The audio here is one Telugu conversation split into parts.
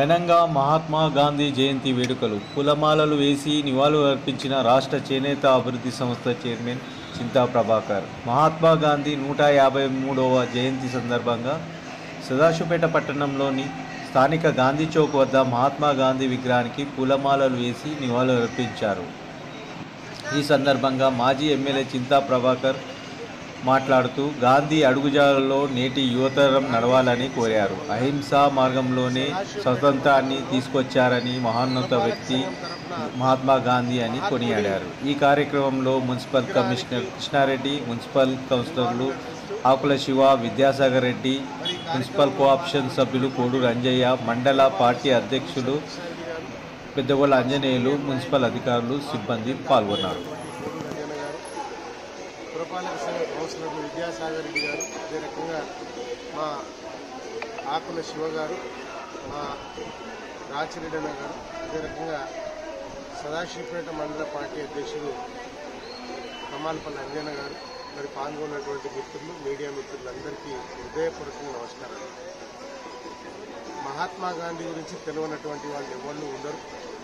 ఘనంగా మహాత్మా గాంధీ జయంతి వేడుకలు పులమాలలు వేసి నివాళులు అర్పించిన రాష్ట్ర చేనేత అభివృద్ధి సంస్థ చైర్మన్ చింతా ప్రభాకర్ మహాత్మా గాంధీ నూట యాభై మూడవ జయంతి సందర్భంగా సదాశివపేట పట్టణంలోని స్థానిక గాంధీ చౌక్ వద్ద మహాత్మా గాంధీ విగ్రహానికి పూలమాలలు వేసి నివాళులు అర్పించారు ఈ సందర్భంగా మాజీ ఎమ్మెల్యే చింతా ప్రభాకర్ మాట్లాడుతూ గాంధీ అడుగుజాడల్లో నేటి యువతరం నడవాలని కోరారు అహింసా మార్గంలోనే స్వతంత్రాన్ని తీసుకొచ్చారని మహోన్నత వ్యక్తి మహాత్మా గాంధీ అని కొనియాడారు ఈ కార్యక్రమంలో మున్సిపల్ కమిషనర్ కృష్ణారెడ్డి మున్సిపల్ కౌన్సిలర్లు ఆకుల శివ విద్యాసాగర్ రెడ్డి మున్సిపల్ కోఆప్షన్ సభ్యులు కోడూరు అంజయ్య మండల పార్టీ అధ్యక్షులు పెద్దగొల్ల ఆంజనేయులు మున్సిపల్ అధికారులు సిబ్బంది పాల్గొన్నారు అంజన గారు పురపాలక సంఘ కౌన్సిలర్లు విద్యాసాగర్ రెడ్డి గారు అదే రకంగా మా ఆకుల శివ గారు మా రాచిరెడ్డన్న గారు అదే రకంగా సదాశివపేట మండల పార్టీ అధ్యక్షుడు కమాలపల్లి అంజన గారు మరి పాల్గొన్నటువంటి మిత్రులు మీడియా మిత్రులందరికీ హృదయపూర్వకంగా నమస్కారాలు మహాత్మా గాంధీ గురించి తెలియనటువంటి వాళ్ళు ఎవరు ఉండరు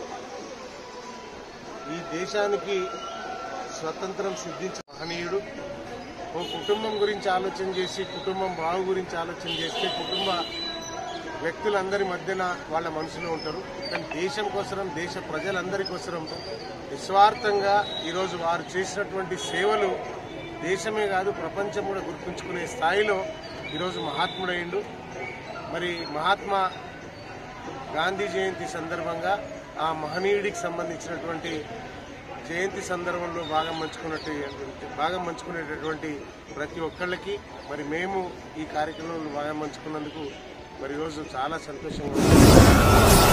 ఈ దేశానికి స్వతంత్రం సిద్ధించిన మహనీయుడు ఓ కుటుంబం గురించి ఆలోచన చేసి కుటుంబం బాగు గురించి ఆలోచన చేస్తే కుటుంబ వ్యక్తులందరి మధ్యన వాళ్ళ మనసులో ఉంటారు కానీ దేశం కోసరం దేశ ప్రజలందరి కోసరం నిస్వార్థంగా ఈరోజు వారు చేసినటువంటి సేవలు దేశమే కాదు ప్రపంచం కూడా గుర్తుంచుకునే స్థాయిలో ఈరోజు మహాత్ముడైండు మరి మహాత్మా గాంధీ జయంతి సందర్భంగా ఆ మహనీయుడికి సంబంధించినటువంటి జయంతి సందర్భంలో భాగం పంచుకున్నట్టు భాగం పంచుకునేటటువంటి ప్రతి ఒక్కళ్ళకి మరి మేము ఈ కార్యక్రమంలో భాగం పంచుకున్నందుకు మరి ఈరోజు చాలా సంతోషంగా ఉంది